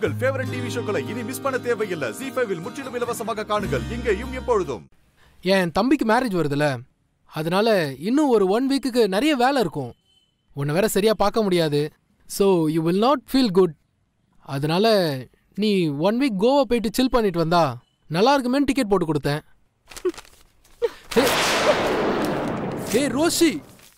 உங்கள் favourite TV ஷோக்களை இனி miss பண்ண தேவையில்லை ஜி ஃபைவில் முற்றிலும் இலவசமாக காணுங்கள் இங்கேயும் எப்பொழுதும் என் தம்பிக்கு மேரேஜ் வருதுல அதனால இன்னும் ஒரு ஒன் வீக்குக்கு நிறைய வேலை இருக்கும் உன்னை வேற சரியா பார்க்க முடியாது so you will not feel good அதனால நீ ஒன் வீக் கோவா போயிட்டு சில் பண்ணிட்டு வந்தா நல்லா இருக்குமேன்னு டிக்கெட் போட்டு கொடுத்தேன் ஏய், ஏய் ரோஷி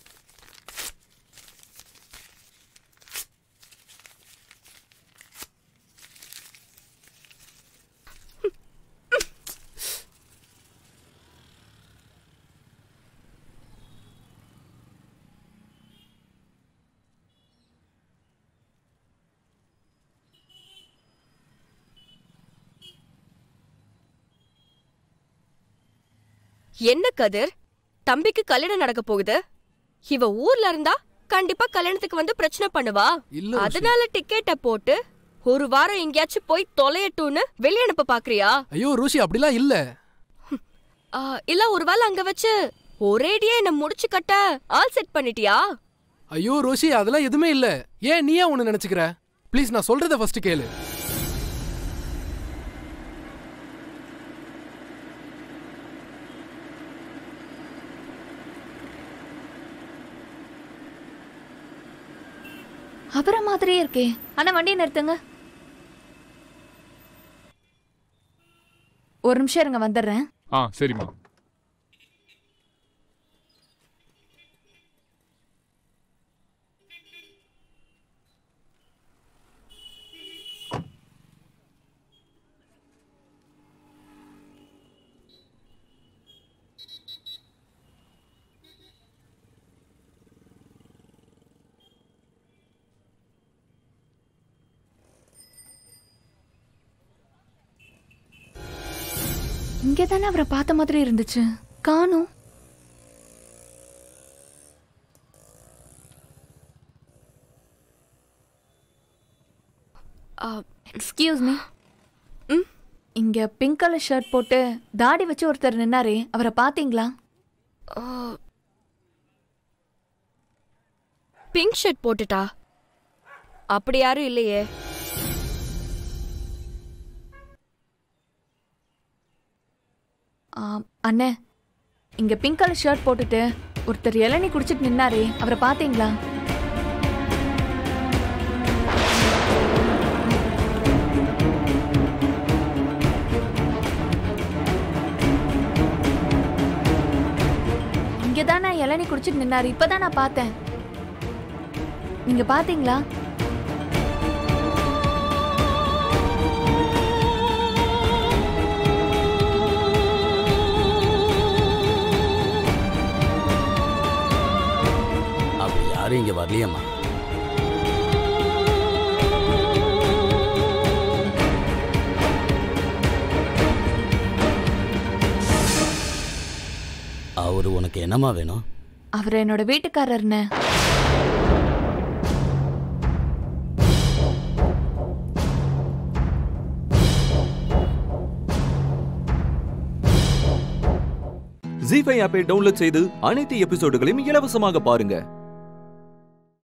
என்ன கதிர் தம்பிக்கு கல்யாணம் நடக்க போகுது இவ ஊர்ல இருந்தா கண்டிப்பா கல்யாணத்துக்கு வந்து பிரச்சனை பண்ணுவா இல்ல ரோஷி. அதனால டிக்கெட்ட போட்டு ஒரு வாரம் எங்கேயாச்சும் போய் தொலையட்டும்னு வெளிய அனுப்ப பாக்குறியா ஐயோ ரோஷி அப்படிலாம் இல்ல ஆ, இல்ல ஒருவேளை அங்க வச்சு ஒரேடியா என்ன முடிச்சு கட்ட ஆல் செட் பண்ணிட்டியா ஐயோ ரோஷி அதெல்லாம் எதுவுமே இல்ல ஏன் நீயே ஒன்று நினைச்சுக்கிற ப்ளீஸ் நான் சொல்றத ஃபர்ஸ்ட் கேளு அவரை மாதிரியே இருக்கே ஆனா வண்டியை நிறுத்துங்க ஒரு நிமிஷம் இருங்க வந்துடுறேன் ஆ சரிம்மா இங்கே தானே அவரை பார்த்த மாதிரி இருந்துச்சு காணும் எக்ஸ்கியூஸ் மீ ம்? இங்க பிங்க் கலர் ஷர்ட் போட்டு தாடி வச்சு ஒருத்தர் நின்னாரே அவரை பாத்தீங்களா பிங்க் ஷர்ட் போட்டுட்டா அப்படி யாரும் இல்லையே ஆ, அண்ணே இங்க பிங்க் கலர் ஷர்ட் போட்டுட்டு ஒருத்தர் இளநீ குடிச்சிட்டு நின்னாரே அவரை பாத்தீங்களா இங்க தானே இளநீ குடிச்சிட்டு நின்னாரு இப்பதான் நான் பார்த்தேன் நீங்க பாத்தீங்களா அப்படி யாரும் இங்க வரலையம்மா அவரு உனக்கு என்னம்மா வேணும் அவர் என்னோட வீட்டுக்காரர்னு ஜி ஃபைவ் ஆப்பை டவுன்லோட் செய்து அனைத்து எபிசோடுகளையும் இலவசமாக பாருங்க